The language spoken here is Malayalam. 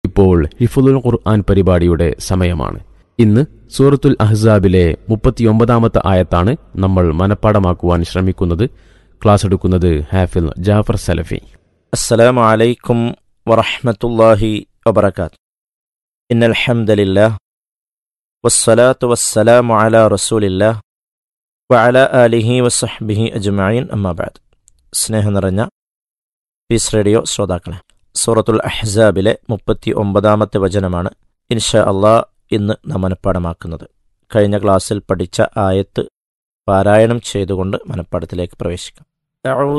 ഇപ്പോൾ ഹിഫുദുൽ ഖുർആൻ പരിപാടിയുടെ സമയമാണ് ഇന്ന് സൂറത്തുൽ അഹ്സാബിലെ മുപ്പത്തിയൊമ്പതാമത്തെ ആയത്താണ് നമ്മൾ മനഃപ്പാടമാക്കുവാൻ ശ്രമിക്കുന്നത് ക്ലാസ് എടുക്കുന്നത് ഹാഫിൽ ജാഫർ സലഫി السلام عليكم ورحمة الله وبركاته إن الحمد لله والصلاة والسلام على رسول الله وعلى آله وصحبه أجمعين أما بعد സ്നേഹം നിറഞ്ഞ പീസ് റേഡിയോ ശ്രോതാക്കളെ സൂറത്തുൽ അഹ്സാബിലെ മുപ്പത്തി ഒമ്പതാമത്തെ വചനമാണ് ഇൻഷാ അള്ളാ ഇന്ന് നാം മനഃപ്പാടമാക്കുന്നത് കഴിഞ്ഞ ക്ലാസ്സിൽ പഠിച്ച ആയത്ത് പാരായണം ചെയ്തുകൊണ്ട് മനഃപ്പാടത്തിലേക്ക് പ്രവേശിക്കാം